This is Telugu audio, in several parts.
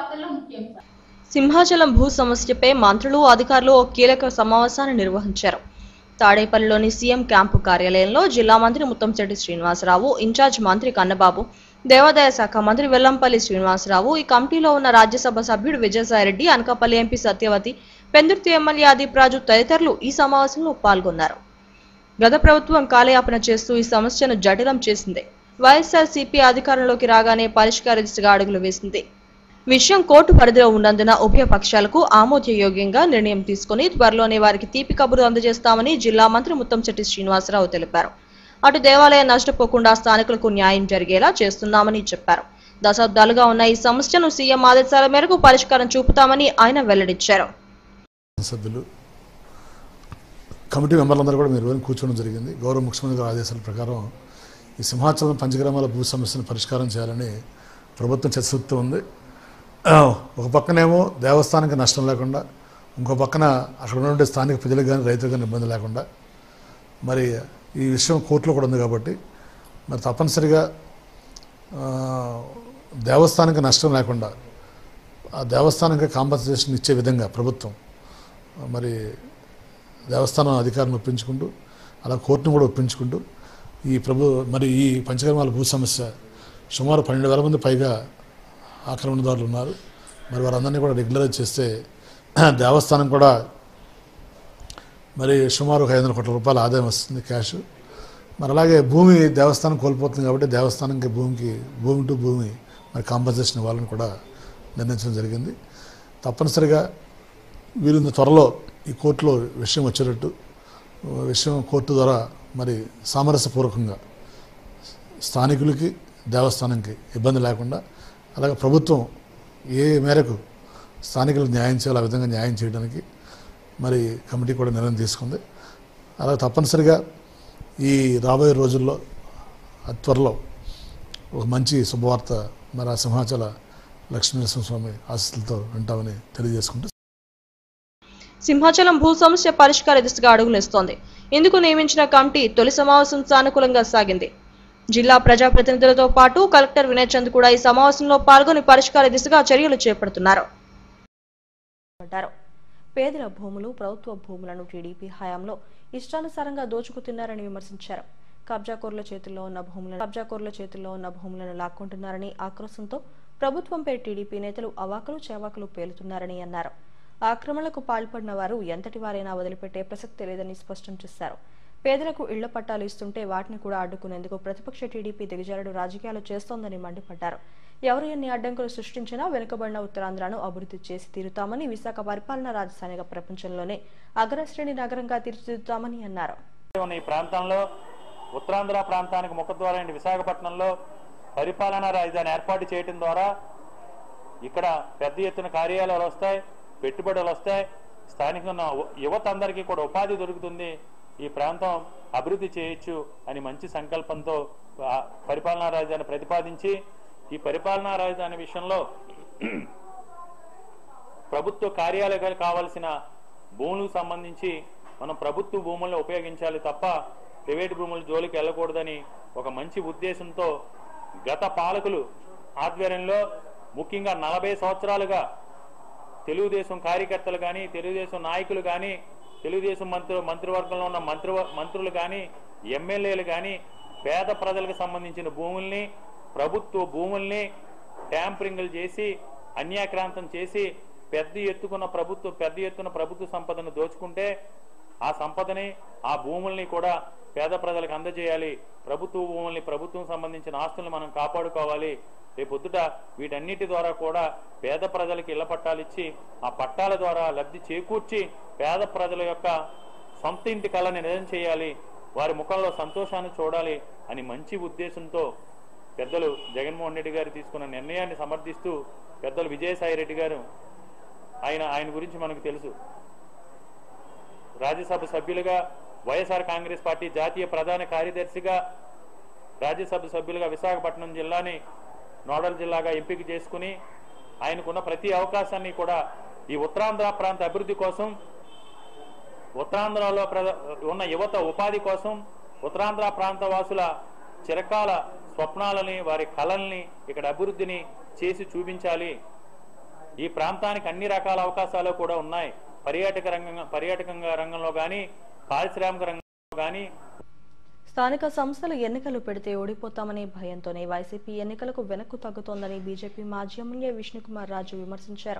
వార్తల్లో ముఖ్యాంశాలు సింహాచలం భూ సమస్యపై మంత్రులు అధికారులు ఓ కీలక సమావేశాన్ని నిర్వహించారు తాడేపల్లిలోని సీఎం క్యాంపు కార్యాలయంలో జిల్లా మంత్రి ముత్తంశెట్టి శ్రీనివాసరావు ఇన్ఛార్జ్ మంత్రి కన్నబాబు దేవాదాయ శాఖ మంత్రి వెల్లంపల్లి శ్రీనివాసరావు ఈ కమిటీలో ఉన్న రాజ్యసభ సభ్యుడు విజయసాయిరెడ్డి అనకాపల్లి ఎంపీ సత్యవతి పెందుర్తి ఎమ్మెల్యే ఆదిప్ రాజు తదితరులు ఈ సమావేశంలో పాల్గొన్నారు గత ప్రభుత్వం కాలయాపన చేస్తూ ఈ సమస్యను జటిలం చేసింది వైఎస్ఆర్సీపీ అధికారంలోకి రాగానే పరిష్కార దిశగా అడుగులు వేసింది విషయం కోర్టు పరిధిలో ఉన్నందున ఉభయ పక్షాలకు ఆమోదయోగ్యంగా నిర్ణయం తీసుకుని త్వరలోనే వారికి తీపి కబురు అందజేస్తామని జిల్లా మంత్రి ముత్తంశెట్టి శ్రీనివాసరావు తెలిపారు అటు దేవాలయం నష్టపోకుండా స్థానికులకు న్యాయం జరిగేలా చేస్తున్నామని చెప్పారు దశాబ్దాలుగా ఉన్న ఈ సమస్యను సీఎం ఆదేశాల మేరకు పరిష్కారం చూపుతామని ఆయన వెల్లడించారు సభ్యులు కమిటీ మెంబర్లందరూ కూడా మీరు కూర్చోవడం జరిగింది గౌరవ ముఖ్యమంత్రి గారి ఆదేశాల ప్రకారం ఈ సింహాచలం పంచగ్రామాల భూ సమస్యను పరిష్కారం చేయాలని ప్రభుత్వం చర్చిస్తూ ఉంది ఒక పక్కనేమో దేవస్థానానికి నష్టం లేకుండా ఇంకో పక్కన అక్కడ ఉన్నటువంటి స్థానిక ప్రజలకు కానీ రైతులకు కానీ ఇబ్బంది లేకుండా మరి ఈ విషయం కోర్టులో కూడా ఉంది కాబట్టి మరి తప్పనిసరిగా ఆ, దేవస్థానానికి నష్టం లేకుండా ఆ దేవస్థానానికి కాంపన్సేషన్ ఇచ్చే విధంగా ప్రభుత్వం మరి దేవస్థానం అధికారులను ఒప్పించుకుంటూ అలా కోర్టును కూడా ఒప్పించుకుంటూ ఈ ప్రభు మరి ఈ పంచకర్మాల భూ సమస్య సుమారు పన్నెండు వేల మంది పైగా ఆక్రమణదారులు ఉన్నారు మరి వారందరినీ కూడా రెగ్యులరైజ్ చేస్తే దేవస్థానం కూడా మరి సుమారు ఒక ఐదు వందల కోట్ల రూపాయల ఆదాయం వస్తుంది క్యాష్ మరి అలాగే భూమి దేవస్థానం కోల్పోతుంది కాబట్టి దేవస్థానంకి భూమికి భూమి టు భూమి మరి కాంపన్సేషన్ ఇవ్వాలని కూడా నిర్ణయించడం జరిగింది తప్పనిసరిగా వీరింత త్వరలో ఈ కోర్టులో విషయం వచ్చేటట్టు విషయం కోర్టు ద్వారా మరి సామరస్యపూర్వకంగా స్థానికులకి దేవస్థానంకి ఇబ్బంది లేకుండా అలాగే ప్రభుత్వం ఏ మేరకు స్థానికులకు న్యాయం చేయాలో ఆ విధంగా న్యాయం చేయడానికి మరి కమిటీ కూడా నిర్ణయం తీసుకుంది అలాగే తప్పనిసరిగా ఈ రాబోయే రోజుల్లో అతి త్వరలో ఒక మంచి శుభవార్త మరి ఆ సింహాచల లక్ష్మీనరసింహస్వామి ఆశీస్సులతో వింటామని తెలియజేసుకుంటూ సింహాచలం భూ సమస్య పరిష్కార దిశగా అడుగులేస్తోంది ఇందుకు నియమించిన కమిటీ తొలి సమావేశం సానుకూలంగా సాగింది జిల్లా ప్రజాప్రతినిధులతో పాటు కలెక్టర్ వినయ్ చంద్ కూడా ఈ సమావేశంలో పాల్గొని పరిష్కార దిశగా చర్యలు చేపడుతున్నారు పడ్డారు పేదల భూములు ప్రభుత్వ భూములను టీడీపీ హయాంలో ఇష్టానుసారంగా దోచుకుతున్నారని విమర్శించారు కబ్జాకోర్ల చేతుల్లో ఉన్న భూములను కబ్జాకోర్ల చేతుల్లో ఉన్న భూములను లాక్కుంటున్నారని ఆక్రోశంతో ప్రభుత్వంపై టీడీపీ నేతలు అవాకులు చేవాకులు పేలుతున్నారని అన్నారు ఆక్రమణలకు పాల్పడిన వారు ఎంతటి వారైనా వదిలిపెట్టే ప్రసక్తి లేదని స్పష్టం చేశారు పేదలకు ఇళ్ల పట్టాలు ఇస్తుంటే వాటిని కూడా అడ్డుకునేందుకు ప్రతిపక్ష టీడీపీ దిగజారుడు రాజకీయాలు చేస్తోందని మండిపడ్డారు ఎవరు ఎన్ని అడ్డంకులు సృష్టించినా వెనుకబడిన ఉత్తరాంధ్రను అభివృద్ధి చేసి తీరుతామని విశాఖ పరిపాలనా రాజధానిగా ప్రపంచంలోనే అగ్రశ్రేణి నగరంగా తీర్చిదిద్దుతామని అన్నారు ఉన్న ఈ ప్రాంతంలో ఉత్తరాంధ్ర ప్రాంతానికి ముఖద్వారం అయిన విశాఖపట్నంలో పరిపాలనా రాజధాని ఏర్పాటు చేయడం ద్వారా ఇక్కడ పెద్ద ఎత్తున కార్యాలయాలు వస్తాయి పెట్టుబడులు వస్తాయి స్థానికంగా ఉన్న యువత అందరికీ కూడా ఉపాధి దొరుకుతుంది ఈ ప్రాంతం అభివృద్ధి చేయొచ్చు అని మంచి సంకల్పంతో ఆ పరిపాలనా రాజధాని ప్రతిపాదించి ఈ పరిపాలనా రాజధాని విషయంలో ప్రభుత్వ కార్యాలయాలకు కావాల్సిన భూములకు సంబంధించి మనం ప్రభుత్వ భూములను ఉపయోగించాలి తప్ప ప్రైవేట్ భూముల జోలికి వెళ్ళకూడదని ఒక మంచి ఉద్దేశంతో గత పాలకులు ఆధ్వర్యంలో ముఖ్యంగా నలభై సంవత్సరాలుగా తెలుగుదేశం కార్యకర్తలు కానీ తెలుగుదేశం నాయకులు కానీ తెలుగుదేశం మంత్రి మంత్రివర్గంలో ఉన్న మంత్రి మంత్రులు కానీ ఎమ్మెల్యేలు కానీ పేద ప్రజలకు సంబంధించిన భూముల్ని ప్రభుత్వ భూముల్ని ట్యాంపరింగ్లు చేసి అన్యాక్రాంతం చేసి పెద్ద ఎత్తుకున్న ప్రభుత్వ పెద్ద ఎత్తున ప్రభుత్వ సంపదను దోచుకుంటే ఆ సంపదని ఆ భూముల్ని కూడా పేద ప్రజలకు అందజేయాలి ప్రభుత్వ భూముల్ని ప్రభుత్వం సంబంధించిన ఆస్తుల్ని మనం కాపాడుకోవాలి రేపొద్దుట వీటన్నిటి ద్వారా కూడా పేద ప్రజలకు ఇళ్ల పట్టాలు ఇచ్చి ఆ పట్టాల ద్వారా లబ్ధి చేకూర్చి పేద ప్రజల యొక్క సొంత ఇంటి కళని నిజం చేయాలి వారి ముఖంలో సంతోషాన్ని చూడాలి అని మంచి ఉద్దేశంతో పెద్దలు జగన్మోహన్ రెడ్డి గారు తీసుకున్న నిర్ణయాన్ని సమర్థిస్తూ పెద్దలు విజయసాయి రెడ్డి గారు ఆయన ఆయన గురించి మనకు తెలుసు రాజ్యసభ సభ్యులుగా వైఎస్ఆర్ కాంగ్రెస్ పార్టీ జాతీయ ప్రధాన కార్యదర్శిగా రాజ్యసభ సభ్యులుగా విశాఖపట్నం జిల్లాని నోడల్ జిల్లాగా ఎంపిక చేసుకుని ఆయనకున్న ప్రతి అవకాశాన్ని కూడా ఈ ఉత్తరాంధ్ర ప్రాంత అభివృద్ధి కోసం ఉత్తరాంధ్రలో ప్ర- ఉన్న యువత ఉపాధి కోసం ఉత్తరాంధ్ర ప్రాంత వాసుల చిరకాల స్వప్నాలని వారి కళల్ని ఇక్కడ అభివృద్ధిని చేసి చూపించాలి ఈ ప్రాంతానికి అన్ని రకాల అవకాశాలు కూడా ఉన్నాయి పర్యాటక రంగం పర్యాటకంగా రంగంలో కానీ పారిశ్రామిక రంగంలో కానీ స్థానిక సంస్థల ఎన్నికలు పెడితే ఓడిపోతామనే భయంతోనే వైసీపీ ఎన్నికలకు వెనక్కు తగ్గుతోందని బీజేపీ మాజీ ఎమ్మెల్యే విష్ణుకుమార్ రాజు విమర్శించారు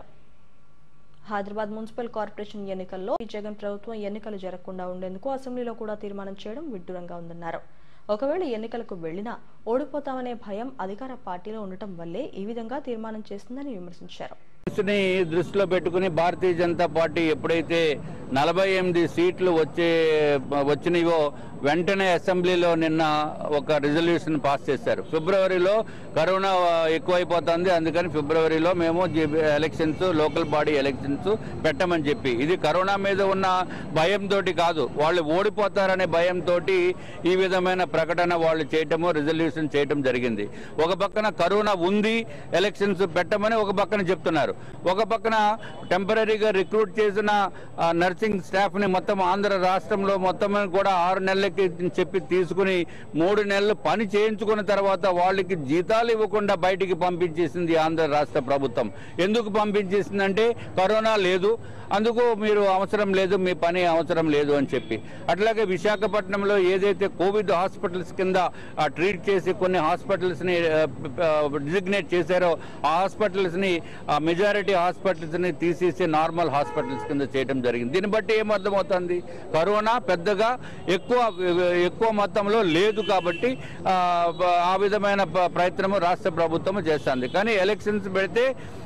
హైదరాబాద్ మున్సిపల్ కార్పొరేషన్ ఎన్నికల్లో ఈ జగన్ ప్రభుత్వం ఎన్నికలు జరగకుండా ఉండేందుకు అసెంబ్లీలో కూడా తీర్మానం చేయడం విడ్డూరంగా ఉందన్నారు ఒకవేళ ఎన్నికలకు వెళ్లినా ఓడిపోతామనే భయం అధికార పార్టీలో ఉండటం వల్లే ఈ విధంగా తీర్మానం చేస్తుందని విమర్శించారు ని దృష్టిలో పెట్టుకుని భారతీయ జనతా పార్టీ ఎప్పుడైతే నలభై ఎనిమిది సీట్లు వచ్చే వచ్చినాయో వెంటనే అసెంబ్లీలో నిన్న ఒక రిజల్యూషన్ పాస్ చేశారు ఫిబ్రవరిలో కరోనా ఎక్కువైపోతుంది అందుకని ఫిబ్రవరిలో మేము ఎలక్షన్స్ లోకల్ బాడీ ఎలక్షన్స్ పెట్టమని చెప్పి ఇది కరోనా మీద ఉన్న భయంతో కాదు వాళ్ళు ఓడిపోతారనే భయంతో ఈ విధమైన ప్రకటన వాళ్ళు చేయటము రిజల్యూషన్ చేయటం జరిగింది ఒక పక్కన కరోనా ఉంది ఎలక్షన్స్ పెట్టమని ఒక పక్కన చెప్తున్నారు ఒక పక్కన టెంపరీగా రిక్రూట్ చేసిన ఆ, నర్సింగ్ స్టాఫ్ ని మొత్తం ఆంధ్ర రాష్ట్రంలో మొత్తం కూడా ఆరు నెలలకి చెప్పి తీసుకుని మూడు నెలలు పని చేయించుకున్న తర్వాత వాళ్ళకి జీతాలు ఇవ్వకుండా బయటికి పంపించేసింది ఆంధ్ర రాష్ట్ర ప్రభుత్వం ఎందుకు పంపించేసిందంటే కరోనా లేదు అందుకు మీరు అవసరం లేదు మీ పని అవసరం లేదు అని చెప్పి అట్లాగే విశాఖపట్నంలో ఏదైతే కోవిడ్ హాస్పిటల్స్ కింద ఆ, ట్రీట్ చేసి కొన్ని హాస్పిటల్స్ ని డిజిగ్నేట్ చేశారో ఆ హాస్పిటల్స్ ని మెజారిటీ హాస్పిటల్స్ ని తీసేసి నార్మల్ హాస్పిటల్స్ కింద చేయడం జరిగింది దీన్ని బట్టి ఏమర్థమవుతుంది కరోనా పెద్దగా ఎక్కువ ఎక్కువ మొత్తంలో లేదు కాబట్టి ఆ, ఆ విధమైన ప- ప్రయత్నము రాష్ట్ర ప్రభుత్వం చేస్తుంది కానీ ఎలక్షన్స్ పెడితే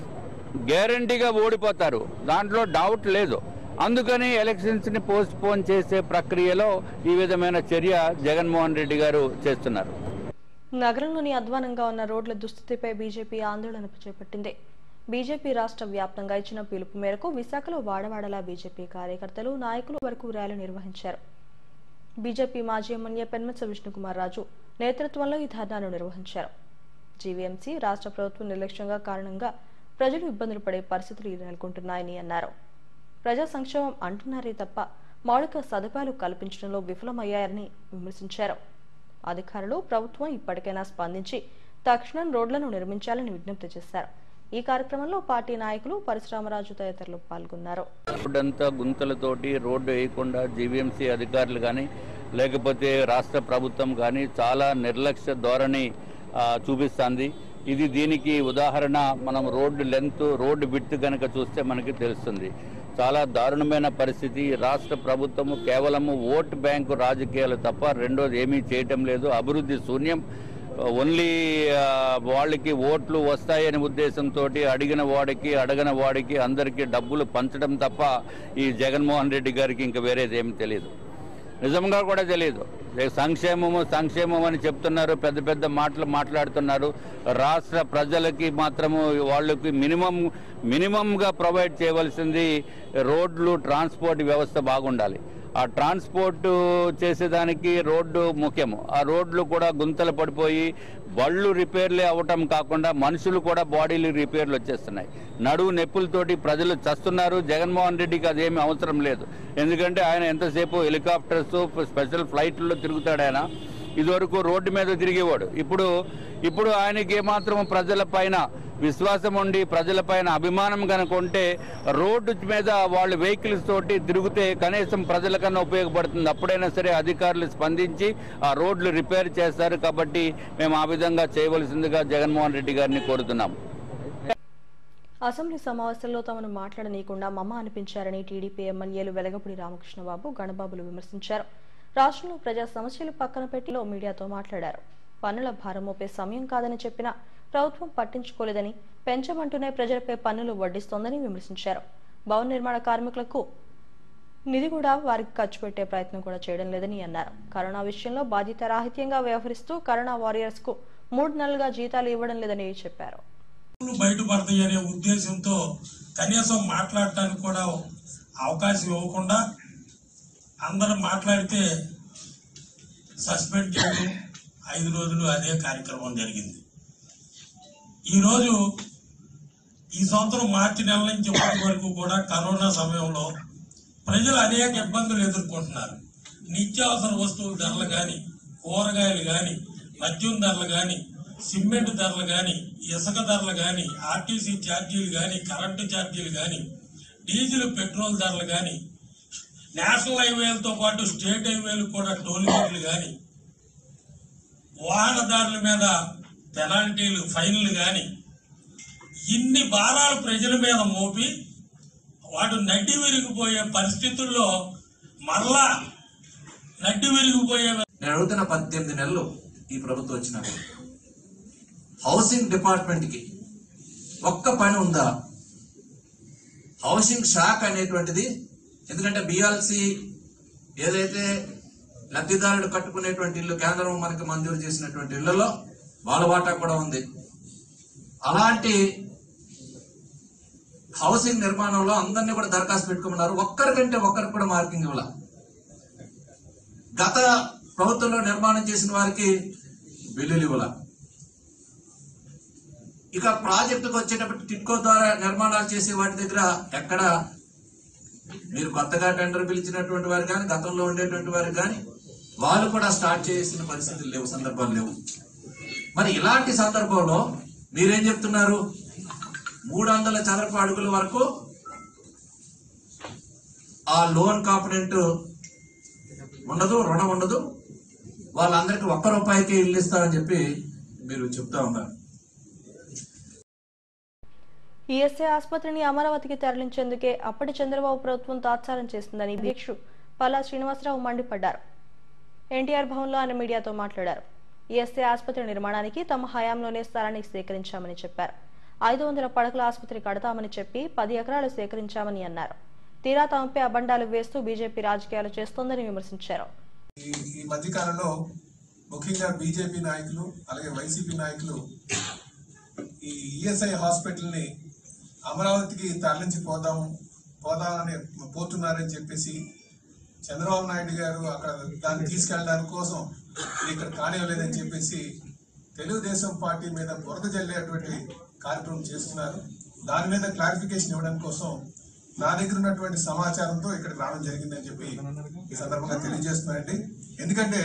గ్యారంటీగా ఓడిపోతారు దాంట్లో డౌట్ లేదు అందుకని ఎలక్షన్స్ ని పోస్ట్ పోన్ చేసే ప్రక్రియలో ఈ విధమైన చర్య జగన్మోహన్ రెడ్డి గారు చేస్తున్నారు నగరంలోని అధ్వానంగా ఉన్న రోడ్ల దుస్థితిపై బీజేపీ ఆందోళన చేపట్టింది బీజేపీ రాష్ట్ర వ్యాప్తంగా ఇచ్చిన పిలుపు మేరకు విశాఖలో వాడవాడలా బీజేపీ కార్యకర్తలు నాయకులు వరకు ర్యాలీ నిర్వహించారు బీజేపీ మాజీ ఎమ్మెల్యే పెన్మెత్స విష్ణుకుమార్ రాజు నేతృత్వంలో ఈ ధర్నాను నిర్వహించారు జీవీఎంసీ రాష్ట్ర ప్రభుత్వం నిర్లక్ష్యంగా కారణంగా ప్రజలు ఇబ్బందులు పడే పరిస్థితులు నెలకొంటున్నాయని అన్నారు ప్రజా సంక్షేమం అంటున్నారే తప్ప మౌలిక సదుపాయాలు కల్పించడంలో విఫలమయ్యారని విమర్శించారు అధికారులు ప్రభుత్వం ఇప్పటికైనా స్పందించి తక్షణం రోడ్లను నిర్మించాలని విజ్ఞప్తి చేశారు ఈ కార్యక్రమంలో పార్టీ నాయకులు పరశురామరాజు తదితరులు పాల్గొన్నారు రోడ్డంతా గుంతలతోటి రోడ్డు వేయకుండా జీవీఎంసీ అధికారులు కానీ లేకపోతే రాష్ట్ర ప్రభుత్వం కానీ చాలా నిర్లక్ష్య ధోరణి ఆ, చూపిస్తుంది ఇది దీనికి ఉదాహరణ మనం రోడ్డు లెంత్ రోడ్డు విడ్త్ కనుక చూస్తే మనకి తెలుస్తుంది చాలా దారుణమైన పరిస్థితి రాష్ట్ర ప్రభుత్వము కేవలము ఓట్ బ్యాంకు రాజకీయాలు తప్ప రెండోది ఏమీ చేయటం లేదు అభివృద్ధి శూన్యం ఓన్లీ ఆ, వాళ్ళకి ఓట్లు వస్తాయనే ఉద్దేశంతో అడిగిన వాడికి అడగని వాడికి అందరికీ డబ్బులు పంచడం తప్ప ఈ జగన్మోహన్ రెడ్డి గారికి ఇంకా వేరేది ఏమి తెలియదు నిజంగా కూడా తెలియదు ఏ సంక్షేమము సంక్షేమం అని చెప్తున్నారు పెద్ద పెద్ద మాటలు మాట్లాడుతున్నారు రాష్ట్ర ప్రజలకి మాత్రము వాళ్ళకి మినిమం మినిమంగా ప్రొవైడ్ చేయవలసింది రోడ్లు ట్రాన్స్పోర్ట్ వ్యవస్థ బాగుండాలి ఆ ట్రాన్స్పోర్ట్ చేసేదానికి రోడ్డు ముఖ్యము ఆ రోడ్లు కూడా గుంతలు పడిపోయి బళ్ళు రిపేర్లే అవ్వటం కాకుండా మనుషులు కూడా బాడీలు రిపేర్లు వచ్చేస్తున్నాయి నడువు నొప్పులతోటి ప్రజలు చస్తున్నారు జగన్మోహన్ రెడ్డికి అదేమీ అవసరం లేదు ఎందుకంటే ఆయన ఎంతసేపు హెలికాప్టర్స్ స్పెషల్ ఫ్లైట్లో తిరుగుతాడు ఆయన ఇదివరకు రోడ్డు మీద తిరిగేవాడు ఇప్పుడు ఇప్పుడు ఆయనకి ఏమాత్రం ప్రజల పైన విశ్వాసం ఉండి ప్రజల పైన అభిమానం కనుక ఉంటే రోడ్డు మీద వాళ్ళు వెహికల్స్ తోటి తిరిగితే కనీసం ప్రజలకన్నా ఉపయోగపడుతుంది అప్పుడైనా సరే అధికారులు స్పందించి ఆ రోడ్లు రిపేర్ చేస్తారు కాబట్టి మేము ఆ విధంగా చేయవలసిందిగా జగన్మోహన్ రెడ్డి గారిని కోరుతున్నాం అసెంబ్లీ సమావేశంలో తమను మాట్లాడనీయకుండా మమ్మ అనిపించారని టీడీపీ ఎమ్మెల్యేలు వెలగపూడి రామకృష్ణబాబు గణబాబులు విమర్శించారు రాష్ట్రంలో ప్రజా సమస్యలు పక్కన పెట్టిలో మీడియాతో మాట్లాడారు పన్నుల భారం మోపే సమయం కాదని చెప్పినా ప్రభుత్వం పట్టించుకోలేదని పెంచమంటూనే ప్రజలపై పన్నులు వడ్డిస్తోందని విమర్శించారు భవన నిర్మాణ కార్మికులకు నిధి కూడా వారికి ఖర్చు పెట్టే ప్రయత్నం కూడా చేయడం లేదని అన్నారు కరోనా విషయంలో బాధ్యత రాహిత్యంగా వ్యవహరిస్తూ కరోనా వారియర్స్ కు మూడు నెలలుగా జీతాలు ఇవ్వడం లేదని చెప్పారు పనులు బయటపడతాయి అనే ఉద్దేశంతో కనీసం మాట్లాడటానికి కూడా అవకాశం ఇవ్వకుండా అందరూ మాట్లాడితే సస్పెండ్ చేయడం ఐదు రోజులు అదే కార్యక్రమం జరిగింది ఈరోజు ఈ సంవత్సరం మార్చి నెల నుంచి ఇప్పటి వరకు కూడా కరోనా సమయంలో ప్రజలు అనేక ఇబ్బందులు ఎదుర్కొంటున్నారు నిత్యావసర వస్తువుల ధరలు కానీ కూరగాయలు కానీ మద్యం ధరలు కానీ సిమెంట్ ధరలు కానీ ఇసుక ధరలు కానీ ఆర్టీసీ ఛార్జీలు కానీ కరెంటు ఛార్జీలు కానీ డీజిల్ పెట్రోల్ ధరలు కానీ నేషనల్ హైవేలతో పాటు స్టేట్ హైవేలు కూడా టోల్ గేట్లు కానీ వాహనదారుల మీద పెనాల్టీలు ఫైన్లు కానీ ఇన్ని భారాలు ప్రజల మీద మోపి వాడు నడ్డి విరిగిపోయే పరిస్థితుల్లో మరలా నడ్డి విరిగిపోయే నేను అడుగుతున్న పద్దెనిమిది నెలలు ఈ ప్రభుత్వం వచ్చినాక హౌసింగ్ డిపార్ట్మెంట్ కి ఒక్క పని ఉందా హౌసింగ్ షాక్ అనేటువంటిది ఎందుకంటే బిఆర్సి ఏదైతే లబ్ధిదారుడు కట్టుకునేటువంటి ఇల్లు కేంద్రం మనకి మంజూరు చేసినటువంటి ఇళ్లలో వాళ్ళ వాటా కూడా ఉంది అలాంటి హౌసింగ్ నిర్మాణంలో అందరినీ కూడా దరఖాస్తు పెట్టుకోమన్నారు ఒక్కరికంటే ఒక్కరికి కూడా మార్కింగ్ ఇవ్వాల గత ప్రభుత్వంలో నిర్మాణం చేసిన వారికి బిల్లులు ఇవ్వాల ఇక ప్రాజెక్టుకు వచ్చేటప్పుడు టిట్కో ద్వారా నిర్మాణాలు చేసే వాటి దగ్గర ఎక్కడ మీరు కొత్తగా టెండర్ పిలిచినటువంటి వారు కానీ గతంలో ఉండేటువంటి వారు కానీ వాళ్ళు కూడా స్టార్ట్ చేసిన పరిస్థితులు లేవు సందర్భాలు లేవు మరి ఇలాంటి సందర్భంలో మీరేం చెప్తున్నారు మూడు వందల చదరపు అడుగుల వరకు ఆ లోన్ కాంపనెంట్ ఉండదు రుణం ఉండదు వాళ్ళందరికీ ఒక్క రూపాయికి ఇల్లు ఇస్తామని చెప్పి మీరు చెప్తా ఉన్నారు ఈఎస్ఐ ఆసుపత్రిని అమరావతికి తరలించేందుకే అప్పటి చంద్రబాబు ప్రభుత్వం తాత్సారం చేస్తుందని అధ్యక్షుడు పల్లా శ్రీనివాసరావు మండిపడ్డారు ఎన్టీఆర్ భవన్లో ఆయన మీడియాతో మాట్లాడారు ఈఎస్ఐ ఆసుపత్రి నిర్మాణానికి తమ హయాంలోనే స్థలాన్ని సేకరించామని చెప్పారు ఐదు వందల పడకల ఆసుపత్రి కడతామని చెప్పి పది ఎకరాలు సేకరించామని అన్నారు తీరా తమపై అబండాలు వేస్తూ బీజేపీ రాజకీయాలు చేస్తోందని విమర్శించారు ఈ ఈ మధ్యకాలంలో ముఖ్యంగా బీజేపీ నాయకులు అలాగే వైసీపీ నాయకులు ఈ ఈఎస్ఐ హాస్పిటల్ని అమరావతికి తరలించి పోదాం పోదామని పోతున్నారని చెప్పేసి చంద్రబాబు నాయుడు గారు అక్కడ దాన్ని తీసుకెళ్ళడానికి కోసం ఇది ఇక్కడ కానివ్వలేదని చెప్పేసి తెలుగుదేశం పార్టీ మీద బురద జల్లేటువంటి కార్యక్రమం చేస్తున్నారు దాని మీద క్లారిఫికేషన్ ఇవ్వడం కోసం నా దగ్గర ఉన్నటువంటి సమాచారంతో ఇక్కడ రావడం జరిగిందని చెప్పి ఈ సందర్భంగా తెలియజేస్తున్నానండి ఎందుకంటే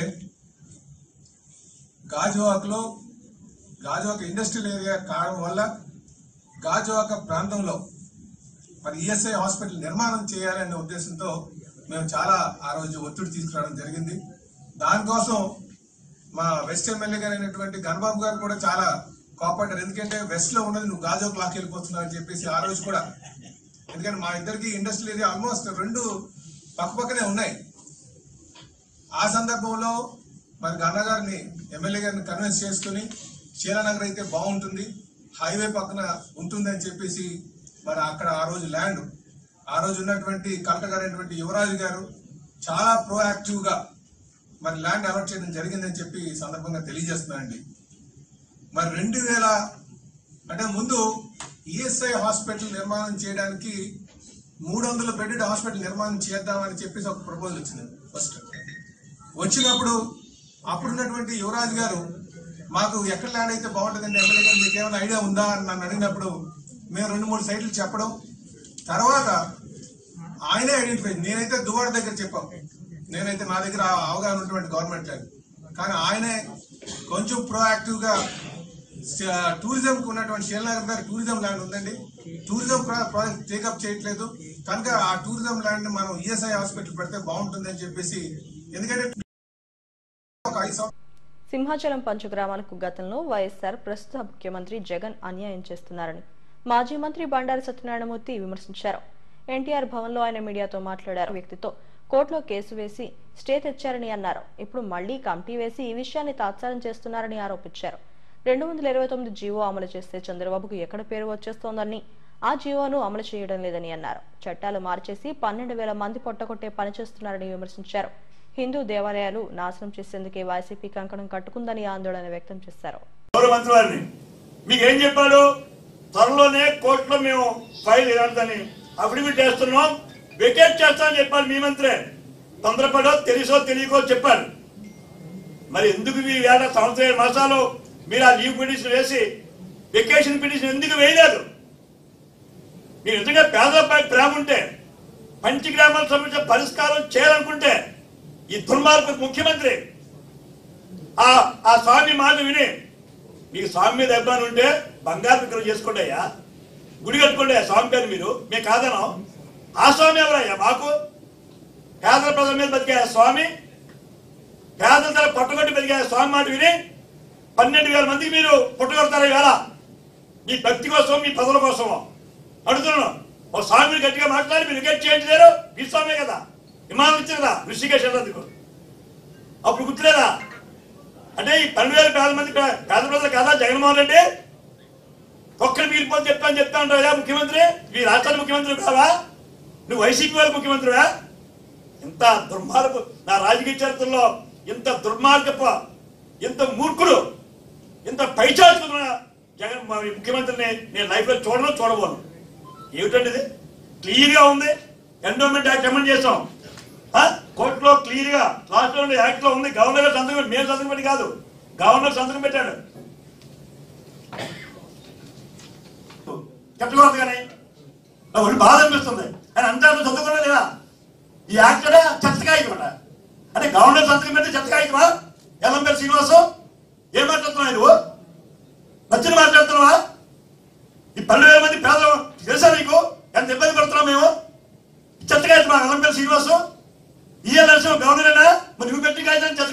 గాజువాకలో గాజువాక ఇండస్ట్రియల్ ఏరియా కావడం వల్ల గాజువాక ప్రాంతంలో మరి ఈఎస్ఐ హాస్పిటల్ నిర్మాణం చేయాలనే ఉద్దేశంతో మేము చాలా ఆ రోజు ఒత్తిడి తీసుకురావడం జరిగింది దానికోసం మా వెస్ట్ ఎమ్మెల్యే గారు అయినటువంటి గణబాబు గారు కూడా చాలా కోపడ్డారు ఎందుకంటే వెస్ట్ లో ఉన్నది నువ్వు గాజువాక లాక్ వెళ్ళిపోతున్నావు అని చెప్పేసి ఆ రోజు కూడా ఎందుకంటే మా ఇద్దరికి ఇండస్ట్రియల్ ఏరియా ఆల్మోస్ట్ రెండు పక్కపక్కనే ఉన్నాయి ఆ సందర్భంలో మరి గన్న గారిని ఎమ్మెల్యే గారిని కన్విన్స్ చేసుకుని శీలానగర్ అయితే బాగుంటుంది హైవే పక్కన ఉంటుంది అని చెప్పేసి మరి అక్కడ ఆ రోజు ల్యాండ్ ఆ రోజు ఉన్నటువంటి కలెక్టర్ గారు అయినటువంటి యువరాజు గారు చాలా ప్రోయాక్టివ్ గా మరి ల్యాండ్ అలాట్ చేయడం జరిగిందని చెప్పి ఈ సందర్భంగా తెలియజేస్తున్నానండి మరి రెండు వేల అంటే ముందు ఈఎస్ఐ హాస్పిటల్ నిర్మాణం చేయడానికి మూడు వందల బెడెడ్ హాస్పిటల్ నిర్మాణం చేద్దామని చెప్పేసి ఒక ప్రపోజల్ వచ్చింది ఫస్ట్ వచ్చినప్పుడు అప్పుడున్నటువంటి యువరాజు గారు మాకు ఎక్కడ ల్యాండ్ అయితే బాగుంటుందండి ఎమ్మెల్యే గారు మీకు ఏమైనా ఐడియా ఉందా అని నన్ను అడిగినప్పుడు మేము రెండు మూడు సైట్లు చెప్పడం తర్వాత ఆయనే ఐడెంటిఫై నేనైతే దువాడ దగ్గర చెప్పాం నేనైతే నా దగ్గర ఆ అవగాహన ఉన్నటువంటి గవర్నమెంట్ లేదు కానీ ఆయనే కొంచెం ప్రోయాక్టివ్ గా టూరిజం కు ఉన్నటువంటి శ్రీనగర్ దగ్గర టూరిజం ల్యాండ్ ఉందండి టూరిజం ప్రాజెక్ట్ టేకప్ చేయట్లేదు కనుక ఆ టూరిజం ల్యాండ్ మనం ఈఎస్ఐ హాస్పిటల్ పెడితే బాగుంటుంది అని చెప్పేసి ఎందుకంటే ఒక ఐదు సంవత్సరాలు సింహాచలం పంచగ్రామాలకు గతంలో వైఎస్ఆర్ ప్రస్తుత ముఖ్యమంత్రి జగన్ అన్యాయం చేస్తున్నారని మాజీ మంత్రి బండారు సత్యనారాయణమూర్తి విమర్శించారు ఎన్టీఆర్ భవన్లో ఆయన మీడియాతో మాట్లాడారు వ్యక్తితో కోర్టులో కేసు వేసి స్టే తెచ్చారని అన్నారు ఇప్పుడు మళ్లీ కమిటీ వేసి ఈ విషయాన్ని తాత్సారం చేస్తున్నారని ఆరోపించారు రెండు వందల ఇరవై తొమ్మిది జీవో అమలు చేస్తే చంద్రబాబుకు ఎక్కడ పేరు వచ్చేస్తోందని ఆ జీవోను అమలు చేయడం లేదని అన్నారు చట్టాలు మార్చేసి పన్నెండు వేల మంది పొట్టకొట్టే పని చేస్తున్నారని విమర్శించారు హిందూ దేవాలయాలు నాశనం చేసేందుకే వైసీపీ కంకణం కట్టుకుందని ఆందోళన వ్యక్తం చేశారు గౌరవ మంత్రి వారిని మీకు ఏం చెప్పాడు త్వరలోనే కోర్టులో మేము ఫైల్ చేయాలని అఫిడవిట్ చేస్తున్నాం వికెట్ చేస్తామని చెప్పారు మీ మంత్రే తొందరపడో తెలుసో తెలియకో చెప్పారు మరి ఎందుకు ఈ వేళ సంవత్సరం ఏడు మాసాలు మీరు ఆ లీవ్ పిటిషన్ వేసి వెకేషన్ పిటిషన్ ఎందుకు వేయలేదు మీరు నిజంగా పేదలపై ప్రేమ ఉంటే పంచగ్రామాల సమస్య పరిష్కారం చేయాలనుకుంటే ఈ దుర్మార్గ ముఖ్యమంత్రి ఆ ఆ స్వామి మాట విని మీకు స్వామి మీద అభిమానం ఉంటే బంగారు విగ్రహం చేసుకోండి అయ్యా గుడి కట్టుకోండి అయ్యా స్వామి పేరు మీరు మేము కాదనం ఆ స్వామి ఎవరయ్యా మాకు పేదల ప్రజల మీద బతికే ఆ స్వామి పేదల తల పొట్టగొట్టి బతికే ఆ స్వామి మాట విని పన్నెండు వేల మందికి మీరు పుట్టగొడతారు ఇవాళ మీ భక్తి కోసం మీ ప్రజల కోసం అడుగుతున్నాను ఓ స్వామిని గట్టిగా మాట్లాడి మీరు రికెట్ చేయండి లేరు మీ స్వామే కదా విమానం ఇచ్చింది కదా ఋషికేశ్ వెళ్ళేందుకు అప్పుడు గుర్తులేదా అంటే ఈ పన్నెండు వేల పేద మంది పే- పేద ప్రజలు కాదా జగన్మోహన్ రెడ్డి ఒక్కరు మిగిలిపోతే చెప్తాను చెప్తా ఉంటావా ముఖ్యమంత్రి మీ రాష్ట్రానికి ముఖ్యమంత్రి కావా నువ్వు వైసీపీ వాళ్ళ ముఖ్యమంత్రివా ఇంత దుర్మార్గపు నా రాజకీయ చరిత్రలో ఇంత దుర్మార్గపు ఇంత మూర్ఖుడు ఇంత పైచాచుకున్న జగన్ మా ముఖ్యమంత్రిని నేను లైఫ్ లో చూడను చూడబోను ఏమిటండి ఇది క్లియర్ గా ఉంది ఎండోమెంట్ యాక్ట్ అమెండ్ చేసాం ఆ? కోర్టులో క్లియర్ గా లాస్ట్ లో యాక్ట్ లో ఉంది గవర్నర్ గారు సంతకం పెట్టి మేము సంతకం పెట్టి కాదు గవర్నర్ సంతకం పెట్టాడు చెప్పకూడదు కానీ నాకు ఒళ్ళు బాధ అనిపిస్తుంది అని అంతా చదువుకున్నా లేదా ఈ యాక్ట్ కూడా చెత్తకాయకమాట అంటే గవర్నర్ సంతకం పెడితే చెత్తకాయకమా ఎల్లంపల్లి శ్రీనివాసు ఏం మాట్లాడుతున్నావు నువ్వు నచ్చిన మాట్లాడుతున్నావా ఈ పన్నెండు వేల మంది పేదలు తెలుసా నీకు ఎంత ఇబ్బంది పడుతున్నాం మేము చెత్తకాయ మా ఎల్లంపల్లి శ్రీనివాసు ఈ ఎలక్షన్ గవర్నరేనా మరి నువ్వు పెట్టి కాగితం